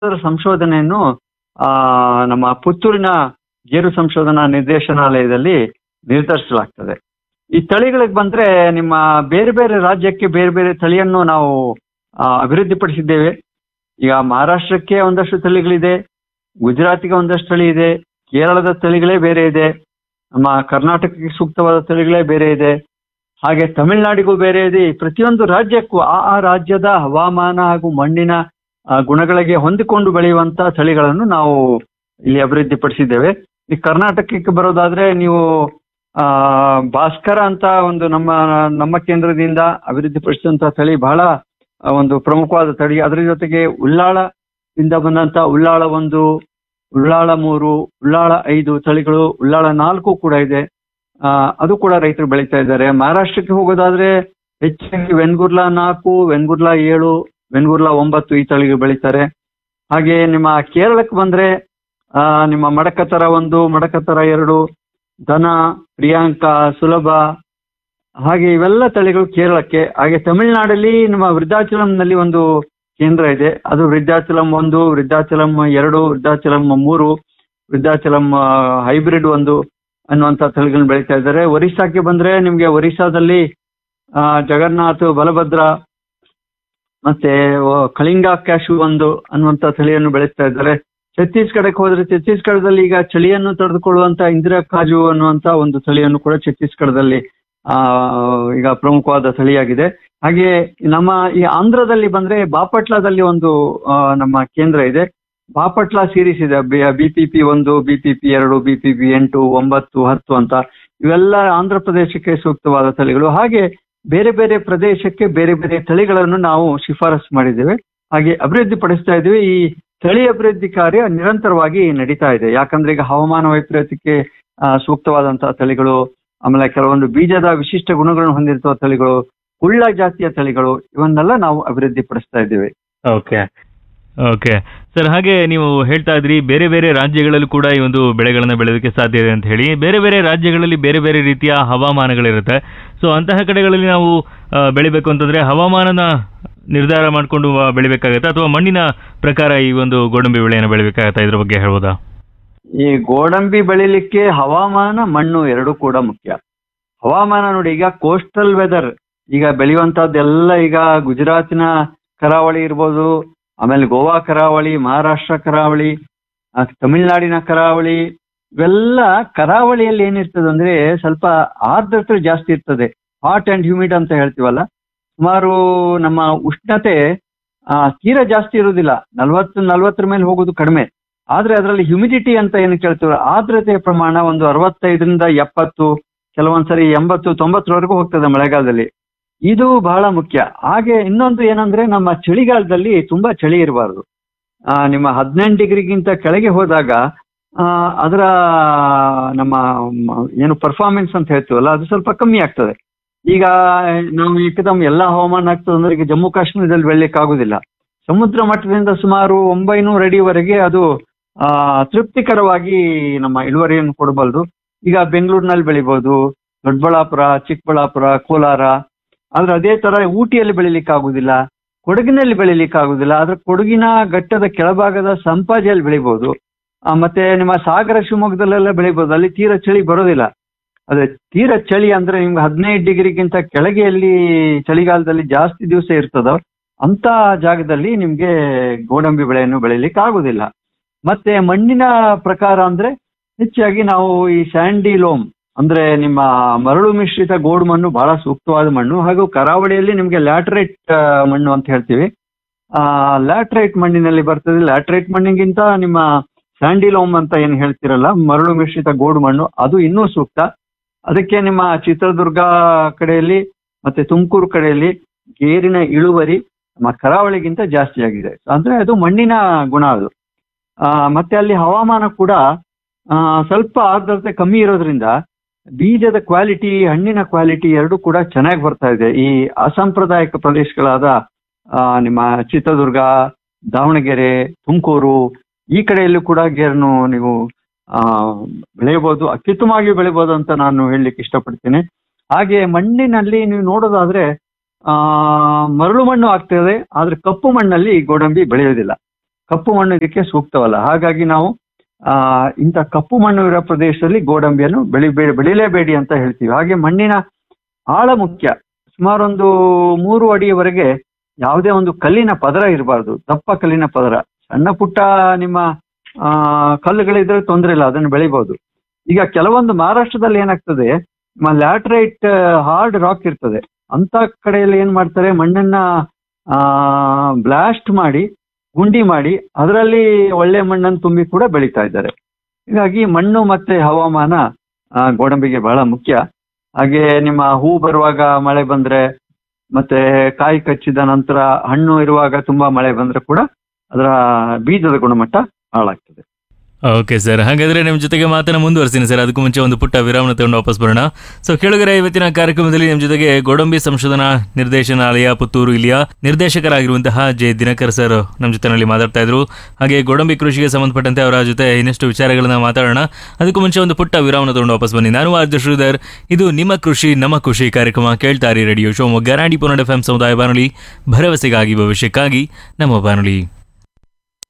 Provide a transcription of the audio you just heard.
ಅದರ ಸಂಶೋಧನೆಯನ್ನು ಆ, ನಮ್ಮ ಪುತ್ತೂರಿನ ಗೇರು ಸಂಶೋಧನಾ ನಿರ್ದೇಶನಾಲಯದಲ್ಲಿ ನಿರ್ಧರಿಸಲಾಗ್ತದೆ ಈ ತಳಿಗಳಿಗೆ ಬಂದ್ರೆ ನಿಮ್ಮ ಬೇರೆ ಬೇರೆ ರಾಜ್ಯಕ್ಕೆ ಬೇರೆ ಬೇರೆ ತಳಿಯನ್ನು ನಾವು ಆ, ಅಭಿವೃದ್ಧಿಪಡಿಸಿದ್ದೇವೆ ಈಗ ಮಹಾರಾಷ್ಟ್ರಕ್ಕೆ ಒಂದಷ್ಟು ತಳಿಗಳಿದೆ ಗುಜರಾತಿಗೆ ಒಂದಷ್ಟು ತಳಿ ಇದೆ ಕೇರಳದ ತಳಿಗಳೇ ಬೇರೆ ಇದೆ ನಮ್ಮ ಕರ್ನಾಟಕಕ್ಕೆ ಸೂಕ್ತವಾದ ತಳಿಗಳೇ ಬೇರೆ ಇದೆ ಹಾಗೆ ತಮಿಳುನಾಡಿಗೂ ಬೇರೆ ಇದೆ ಈ ಪ್ರತಿಯೊಂದು ರಾಜ್ಯಕ್ಕೂ ಆ ಆ ರಾಜ್ಯದ ಹವಾಮಾನ ಹಾಗೂ ಮಣ್ಣಿನ ಆ, ಗುಣಗಳಿಗೆ ಹೊಂದಿಕೊಂಡು ಬೆಳೆಯುವಂತ ತಳಿಗಳನ್ನು ನಾವು ಇಲ್ಲಿ ಅಭಿವೃದ್ಧಿಪಡಿಸಿದ್ದೇವೆ ಈ ಕರ್ನಾಟಕಕ್ಕೆ ಬರೋದಾದ್ರೆ ನೀವು ಆ ಭಾಸ್ಕರ ಅಂತ ಒಂದು ನಮ್ಮ ನಮ್ಮ ಕೇಂದ್ರದಿಂದ ಅಭಿವೃದ್ಧಿಪಡಿಸಿದಂತ ತಳಿ ಬಹಳ ಆ, ಒಂದು ಪ್ರಮುಖವಾದ ತಳಿ ಅದರ ಜೊತೆಗೆ ಉಳ್ಳಾಳದಿಂದ ಬಂದಂತ ಉಳ್ಳಾಳ ಒಂದು ಉಳ್ಳಾಳ ಮೂರು ಉಳ್ಳಾಳ ಐದು ತಳಿಗಳು ಉಳ್ಳಾಳ ನಾಲ್ಕು ಕೂಡ ಇದೆ ಆ, ಅದು ಕೂಡ ರೈತರು ಬೆಳೀತಾ ಇದ್ದಾರೆ ಮಹಾರಾಷ್ಟ್ರಕ್ಕೆ ಹೋಗೋದಾದ್ರೆ ಹೆಚ್ಚಾಗಿ ವೆನ್ಗುರ್ಲಾ ನಾಲ್ಕು ವೆನ್ಗುರ್ಲಾ ಏಳು ವೆನ್ಗುರ್ಲಾ ಒಂಬತ್ತು ಈ ತಳಿಗಳು ಬೆಳೀತಾರೆ ಹಾಗೆ ನಿಮ್ಮ ಕೇರಳಕ್ಕೆ ಬಂದ್ರೆ ಆ, ನಿಮ್ಮ ಮಡಕತರ ಒಂದು ಮಡಕತರ ಎರಡು ದನ ಪ್ರಿಯಾಂಕ ಸುಲಭ ಹಾಗೆ ಇವೆಲ್ಲ ತಳಿಗಳು ಕೇರಳಕ್ಕೆ ಹಾಗೆ ತಮಿಳುನಾಡಲ್ಲಿ ನಮ್ಮ ವೃದ್ಧಾಚಲಂನಲ್ಲಿ ಒಂದು ಕೇಂದ್ರ ಇದೆ ಅದು ವೃದ್ಧಾಚಲಂ ಒಂದು ವೃದ್ಧಾಚಲಂ ಎರಡು ವೃದ್ಧಾಚಲಂ ಮೂರು ವೃದ್ಧಾಚಲಂ ಹೈಬ್ರಿಡ್ ಒಂದು ಅನ್ನುವಂಥ ತಳಿಗಳನ್ನ ಬೆಳೀತಾ ಇದ್ದಾರೆ ಒರಿಸ್ಸಾಕ್ಕೆ ಬಂದ್ರೆ ನಿಮಗೆ ಒರಿಸ್ಸಾದಲ್ಲಿ ಆ, ಜಗನ್ನಾಥ್ ಬಲಭದ್ರ ಮತ್ತೆ ಓ- ಕಳಿಂಗ ಕ್ಯಾಶು ಒಂದು ಅನ್ನುವಂಥ ತಳಿಯನ್ನು ಬೆಳೆಸ್ತಾ ಇದ್ದಾರೆ ಛತ್ತೀಸ್ಗಢಕ್ಕೆ ಹೋದ್ರೆ ಛತ್ತೀಸ್ಗಢದಲ್ಲಿ ಈಗ ಚಳಿಯನ್ನು ತಡೆದುಕೊಳ್ಳುವಂತ ಇಂದಿರಾ ಕಾಜು ಅನ್ನುವಂತ ಒಂದು ತಳಿಯನ್ನು ಕೂಡ ಛತ್ತೀಸ್ಗಢದಲ್ಲಿ ಆ ಈಗ ಪ್ರಮುಖವಾದ ತಳಿಯಾಗಿದೆ ಹಾಗೆ ನಮ್ಮ ಈ ಆಂಧ್ರದಲ್ಲಿ ಬಂದ್ರೆ ಬಾಪಟ್ಲದಲ್ಲಿ ಒಂದು ಆ, ನಮ್ಮ ಕೇಂದ್ರ ಇದೆ ಬಾಪಟ್ಲ ಸೀರೀಸ್ ಇದೆ ಬಿ ಪಿ ಪಿ ಒಂದು ಬಿ ಪಿ ಪಿ ಎರಡು ಬಿ ಪಿ ಪಿ ಎಂಟು ಒಂಬತ್ತು ಹತ್ತು ಅಂತ ಇವೆಲ್ಲ ಆಂಧ್ರ ಪ್ರದೇಶಕ್ಕೆ ಸೂಕ್ತವಾದ ತಳಿಗಳು ಹಾಗೆ ಬೇರೆ ಬೇರೆ ಪ್ರದೇಶಕ್ಕೆ ಬೇರೆ ಬೇರೆ ತಳಿಗಳನ್ನು ನಾವು ಶಿಫಾರಸು ಮಾಡಿದ್ದೇವೆ ಹಾಗೆ ಅಭಿವೃದ್ಧಿ ಪಡಿಸ್ತಾ ಇದ್ದೀವಿ ಈ ತಳಿ ಅಭಿವೃದ್ಧಿ ಕಾರ್ಯ ನಿರಂತರವಾಗಿ ನಡೀತಾ ಇದೆ ಯಾಕಂದ್ರೆ ಈಗ ಹವಾಮಾನ ವೈಪರೀತ್ಯಕ್ಕೆ ಆ, ಸೂಕ್ತವಾದಂತಹ ತಳಿಗಳು ಆಮೇಲೆ ಕೆಲವೊಂದು ಬೀಜದ ವಿಶಿಷ್ಟ ಗುಣಗಳನ್ನು ಹೊಂದಿರುವ ತಳಿಗಳು ಉಳ್ಳ ಜಾತಿಯ ತಳಿಗಳು ಇವನ್ನೆಲ್ಲ ನಾವು ಅಭಿವೃದ್ಧಿ ಪಡಿಸ್ತಾ ಇದ್ದೇವೆ ಓಕೆ ಓಕೆ ಸರ್ ಹಾಗೆ ನೀವು ಹೇಳ್ತಾ ಇದ್ರಿ ಬೇರೆ ಬೇರೆ ರಾಜ್ಯಗಳಲ್ಲೂ ಕೂಡ ಈ ಒಂದು ಬೆಳೆಗಳನ್ನ ಬೆಳೆಯೋದಕ್ಕೆ ಸಾಧ್ಯ ಇದೆ ಅಂತ ಹೇಳಿ ಬೇರೆ ಬೇರೆ ರಾಜ್ಯಗಳಲ್ಲಿ ಬೇರೆ ಬೇರೆ ರೀತಿಯ ಹವಾಮಾನಗಳಿರುತ್ತೆ ಸೊ ಅಂತಹ ಕಡೆಗಳಲ್ಲಿ ನಾವು ಆ, ಬೆಳಿಬೇಕು ಅಂತಂದ್ರೆ ಹವಾಮಾನನ ನಿರ್ಧಾರ ಮಾಡಿಕೊಂಡು ಬೆಳಿಬೇಕಾಗತ್ತಾ ಅಥವಾ ಮಣ್ಣಿನ ಪ್ರಕಾರ ಈ ಒಂದು ಗೋಡಂಬಿ ಬೆಳೆಯನ್ನು ಬೆಳಿಬೇಕಾಗತ್ತಾ ಇದ್ರ ಬಗ್ಗೆ ಹೇಳ್ಬೋದಾ ಈ ಗೋಡಂಬಿ ಬೆಳಿಲಿಕ್ಕೆ ಹವಾಮಾನ ಮಣ್ಣು ಎರಡೂ ಕೂಡ ಮುಖ್ಯ ಹವಾಮಾನ ನೋಡಿ ಈಗ ಕೋಸ್ಟಲ್ ವೆದರ್ ಈಗ ಬೆಳೆಯುವಂತದ್ದೆಲ್ಲ ಈಗ ಗುಜರಾತಿನ ಕರಾವಳಿ ಇರ್ಬೋದು ಆಮೇಲೆ ಗೋವಾ ಕರಾವಳಿ ಮಹಾರಾಷ್ಟ್ರ ಕರಾವಳಿ ಆ, ತಮಿಳ್ನಾಡಿನ ಕರಾವಳಿ ಇವೆಲ್ಲ ಕರಾವಳಿಯಲ್ಲಿ ಏನಿರ್ತದೆ ಅಂದ್ರೆ ಸ್ವಲ್ಪ ಆರ್ದ್ರತೆ ಜಾಸ್ತಿ ಇರ್ತದೆ ಹಾಟ್ ಅಂಡ್ ಹ್ಯೂಮಿಡ್ ಅಂತ ಹೇಳ್ತೀವಲ್ಲ ಸುಮಾರು ನಮ್ಮ ಉಷ್ಣತೆ ಆ, ತೀರಾ ಜಾಸ್ತಿ ಇರುವುದಿಲ್ಲ ನಲ್ವತ್ತು ನಲ್ವತ್ತರ ಮೇಲೆ ಹೋಗೋದು ಕಡಿಮೆ ಆದ್ರೆ ಅದರಲ್ಲಿ ಹ್ಯುಮಿಡಿಟಿ ಅಂತ ಏನು ಕೇಳ್ತೀವಿ ಆರ್ದ್ರತೆಯ ಪ್ರಮಾಣ ಒಂದು ಅರವತ್ತೈದರಿಂದ ಎಪ್ಪತ್ತು ಕೆಲವೊಂದ್ಸರಿ ಎಂಬತ್ತು ತೊಂಬತ್ತರವರೆಗೂ ಹೋಗ್ತದೆ ಮಳೆಗಾಲದಲ್ಲಿ ಇದು ಬಹಳ ಮುಖ್ಯ ಹಾಗೆ ಇನ್ನೊಂದು ಏನಂದ್ರೆ ನಮ್ಮ ಚಳಿಗಾಲದಲ್ಲಿ ತುಂಬಾ ಚಳಿ ಇರಬಾರ್ದು ಆ, ನಿಮ್ಮ ಹದಿನೆಂಟು ಡಿಗ್ರಿಗಿಂತ ಕೆಳಗೆ ಹೋದಾಗ ಆ, ಅದರ ನಮ್ಮ ಮ- ಏನು ಪರ್ಫಾರ್ಮೆನ್ಸ್ ಅಂತ ಹೇಳ್ತೀವಲ್ಲ ಅದು ಸ್ವಲ್ಪ ಕಮ್ಮಿ ಆಗ್ತದೆ ಈಗ ನಾವು ಏಕದಮ್ ಎಲ್ಲ ಹವಾಮಾನ ಆಗ್ತದೆ ಅಂದ್ರೆ ಈಗ ಜಮ್ಮು ಕಾಶ್ಮೀರದಲ್ಲಿ ಬೆಳಿಲಿಕ್ಕೆ ಆಗುದಿಲ್ಲ ಸಮುದ್ರ ಮಟ್ಟದಿಂದ ಸುಮಾರು ಒಂಬೈನೂರು ಅಡಿವರೆಗೆ ಅದು ಆ, ತೃಪ್ತಿಕರವಾಗಿ ನಮ್ಮ ಇಳುವರಿಯನ್ನು ಕೊಡಬಲ್ಲದು ಈಗ ಬೆಂಗಳೂರಿನಲ್ಲಿ ಬೆಳಿಬಹುದು ದೊಡ್ಡಬಳ್ಳಾಪುರ ಚಿಕ್ಕಬಳ್ಳಾಪುರ ಕೋಲಾರ ಆದ್ರೆ ಅದೇ ತರ ಊಟಿಯಲ್ಲಿ ಬೆಳಿಲಿಕ್ಕೆ ಆಗುದಿಲ್ಲ ಕೊಡಗಿನಲ್ಲಿ ಬೆಳಿಲಿಕ್ಕೆ ಆಗುದಿಲ್ಲ ಆದ್ರೆ ಕೊಡಗಿನ ಘಟ್ಟದ ಕೆಳಭಾಗದ ಸಂಪಾಜಿಯಲ್ಲಿ ಬೆಳಿಬಹುದು ಆ, ಮತ್ತೆ ನಿಮ್ಮ ಸಾಗರ ಶಿವಮೊಗ್ಗದಲ್ಲೆಲ್ಲ ಬೆಳಿಬಹುದು ಅಲ್ಲಿ ತೀರ ಚಳಿ ಬರೋದಿಲ್ಲ ಅದೇ ತೀರ ಚಳಿ ಅಂದ್ರೆ ನಿಮ್ಗೆ ಹದಿನೈದು ಡಿಗ್ರಿಗಿಂತ ಕೆಳಗೆ ಎಲ್ಲಿ ಚಳಿಗಾಲದಲ್ಲಿ ಜಾಸ್ತಿ ದಿವಸ ಇರ್ತದೋ ಅಂತ ಜಾಗದಲ್ಲಿ ನಿಮ್ಗೆ ಗೋಡಂಬಿ ಬೆಳೆಯನ್ನು ಬೆಳಿಲಿಕ್ಕೆ ಆಗುದಿಲ್ಲ ಮತ್ತೆ ಮಣ್ಣಿನ ಪ್ರಕಾರ ಅಂದ್ರೆ ಹೆಚ್ಚಾಗಿ ನಾವು ಈ ಸ್ಯಾಂಡಿ ಲೋಮ್ ಅಂದ್ರೆ ನಿಮ್ಮ ಮರಳು ಮಿಶ್ರಿತ ಗೋಡು ಮಣ್ಣು ಬಹಳ ಸೂಕ್ತವಾದ ಮಣ್ಣು ಹಾಗೂ ಕರಾವಳಿಯಲ್ಲಿ ನಿಮ್ಗೆ ಲ್ಯಾಟ್ರೈಟ್ ಮಣ್ಣು ಅಂತ ಹೇಳ್ತೀವಿ ಆ ಲ್ಯಾಟ್ರೈಟ್ ಮಣ್ಣಿನಲ್ಲಿ ಬರ್ತದೆ ಲ್ಯಾಟ್ರೈಟ್ ಮಣ್ಣಿಗಿಂತ ನಿಮ್ಮ ಸ್ಯಾಂಡಿ ಲೋಮ್ ಅಂತ ಏನ್ ಹೇಳ್ತಿರಲ್ಲ ಮರಳು ಮಿಶ್ರಿತ ಗೋಡು ಮಣ್ಣು ಅದು ಇನ್ನೂ ಸೂಕ್ತ ಅದಕ್ಕೆ ನಿಮ್ಮ ಚಿತ್ರದುರ್ಗ ಕಡೆಯಲ್ಲಿ ಮತ್ತೆ ತುಮಕೂರು ಕಡೆಯಲ್ಲಿ ಗೇರಿನ ಇಳುವರಿ ನಮ್ಮ ಕರಾವಳಿಗಿಂತ ಜಾಸ್ತಿ ಆಗಿದೆ ಅಂದ್ರೆ ಅದು ಮಣ್ಣಿನ ಗುಣ ಅದು ಆ, ಮತ್ತೆ ಅಲ್ಲಿ ಹವಾಮಾನ ಕೂಡ ಆ, ಸ್ವಲ್ಪ ಆರ್ದ್ರತೆ ಕಮ್ಮಿ ಇರೋದ್ರಿಂದ ಬೀಜದ ಕ್ವಾಲಿಟಿ ಹಣ್ಣಿನ ಕ್ವಾಲಿಟಿ ಎರಡೂ ಕೂಡ ಚೆನ್ನಾಗಿ ಬರ್ತಾ ಇದೆ ಈ ಅಸಾಂಪ್ರದಾಯಿಕ ಪ್ರದೇಶಗಳಾದ ಆ, ನಿಮ್ಮ ಚಿತ್ರದುರ್ಗ ದಾವಣಗೆರೆ ತುಮಕೂರು ಈ ಕಡೆಯಲ್ಲೂ ಕೂಡ ಗೇರನ್ನು ನೀವು ಆ, ಬೆಳೆಯಬಹುದು ಅತ್ಯುತ್ತಮವಾಗಿ ಬೆಳಿಬಹುದು ಅಂತ ನಾನು ಹೇಳಲಿಕ್ಕೆ ಇಷ್ಟಪಡ್ತೀನಿ ಹಾಗೆ ಮಣ್ಣಿನಲ್ಲಿ ನೀವು ನೋಡೋದಾದ್ರೆ ಆ ಮರಳು ಮಣ್ಣು ಆಗ್ತದೆ ಆದ್ರೆ ಕಪ್ಪು ಮಣ್ಣಲ್ಲಿ ಗೋಡಂಬಿ ಬೆಳೆಯೋದಿಲ್ಲ ಕಪ್ಪು ಮಣ್ಣು ಇದಕ್ಕೆ ಸೂಕ್ತವಲ್ಲ ಹಾಗಾಗಿ ನಾವು ಆ ಇಂಥ ಕಪ್ಪು ಮಣ್ಣು ಇರೋ ಪ್ರದೇಶದಲ್ಲಿ ಗೋಡಂಬಿಯನ್ನು ಬೆಳಿ ಬೆ- ಬೆಳಿಲೇಬೇಡಿ ಅಂತ ಹೇಳ್ತೀವಿ ಹಾಗೆ ಮಣ್ಣಿನ ಆಳ ಮುಖ್ಯ ಸುಮಾರು ಒಂದು ಮೂರು ಅಡಿಯವರೆಗೆ ಯಾವುದೇ ಒಂದು ಕಲ್ಲಿನ ಪದರ ಇರಬಾರ್ದು ದಪ್ಪ ಕಲ್ಲಿನ ಪದರ ಸಣ್ಣ ಪುಟ್ಟ ನಿಮ್ಮ ಆ ಕಲ್ಲುಗಳಿದ್ರೆ ತೊಂದರೆ ಇಲ್ಲ ಅದನ್ನು ಬೆಳಿಬಹುದು ಈಗ ಕೆಲವೊಂದು ಮಹಾರಾಷ್ಟ್ರದಲ್ಲಿ ಏನಾಗ್ತದೆ ಲ್ಯಾಟ್ರೈಟ್ ಹಾರ್ಡ್ ರಾಕ್ ಇರ್ತದೆ ಅಂತ ಕಡೆಯಲ್ಲಿ ಏನ್ ಮಾಡ್ತಾರೆ ಮಣ್ಣನ್ನ ಆ ಬ್ಲಾಸ್ಟ್ ಮಾಡಿ ಗುಂಡಿ ಮಾಡಿ ಅದರಲ್ಲಿ ಒಳ್ಳೆ ಮಣ್ಣನ್ನು ತುಂಬಿ ಕೂಡ ಬೆಳೀತಾ ಇದ್ದಾರೆ ಹೀಗಾಗಿ ಮಣ್ಣು ಮತ್ತೆ ಹವಾಮಾನ ಆ, ಗೋಡಂಬಿಗೆ ಬಹಳ ಮುಖ್ಯ ಹಾಗೆ ನಿಮ್ಮ ಹೂ ಬರುವಾಗ ಮಳೆ ಬಂದ್ರೆ ಮತ್ತೆ ಕಾಯಿ ಕಚ್ಚಿದ ನಂತರ ಹಣ್ಣು ಇರುವಾಗ ತುಂಬಾ ಮಳೆ ಬಂದ್ರೆ ಕೂಡ ಅದರ ಬೀಜದ ಗುಣಮಟ್ಟ ಹಾಳಾಗ್ತದೆ ಓಕೆ ಸರ್ ಹಾಗಾದ್ರೆ ನಿಮ್ಮ ಜೊತೆಗೆ ಮಾತನ್ನ ಮುಂದುವರಿಸ್ತೀನಿ ಸರ್ ಅದಕ್ಕೂ ಮುಂಚೆ ಒಂದು ಪುಟ್ಟ ವಿರಾಮನ ತಗೊಂಡು ವಾಪಸ್ ಬರೋಣ ಸೊ ಕೆಳಗರೆ ಇವತ್ತಿನ ಕಾರ್ಯಕ್ರಮದಲ್ಲಿ ನಿಮ್ಮ ಜೊತೆಗೆ ಗೋಡಂಬಿ ಸಂಶೋಧನಾ ನಿರ್ದೇಶನಾಲಯ ಪುತ್ತೂರು ಇಲ್ಲಿಯ ನಿರ್ದೇಶಕರಾಗಿರುವಂತಹ ಜೆ ದಿನಕರ್ ಸರ್ ನಮ್ಮ ಜೊತೆನಲ್ಲಿ ಮಾತಾಡ್ತಾ ಇದ್ರು ಹಾಗೆ ಗೋಡಂಬಿ ಕೃಷಿಗೆ ಸಂಬಂಧಪಟ್ಟಂತೆ ಅವರ ಜೊತೆ ಇನ್ನಷ್ಟು ವಿಚಾರಗಳನ್ನ ಮಾತಾಡೋಣ ಅದಕ್ಕೂ ಮುಂಚೆ ಒಂದು ಪುಟ್ಟ ವಿರಾಮನ ತಗೊಂಡು ವಾಪಸ್ ಬನ್ನಿ ನಾನು ಆರ್ಜ ಶ್ರೀಧರ್ ಇದು ನಿಮ್ಮ ಕೃಷಿ ನಮ್ಮ ಖುಷಿ ಕಾರ್ಯಕ್ರಮ ಕೇಳ್ತಾರಿ ರೇಡಿಯೋ ಶಿವಮೊಗ್ಗ ರಾಣಿ ಪುನಡ್ ಎಫ್ ಎಂ ಸಮುದಾಯ ಬಾನುಲಿ ಭರವಸೆಗಾಗಿ ಭವಿಷ್ಯಕ್ಕಾಗಿ ನಮ್ಮ ಬಾನುಲಿ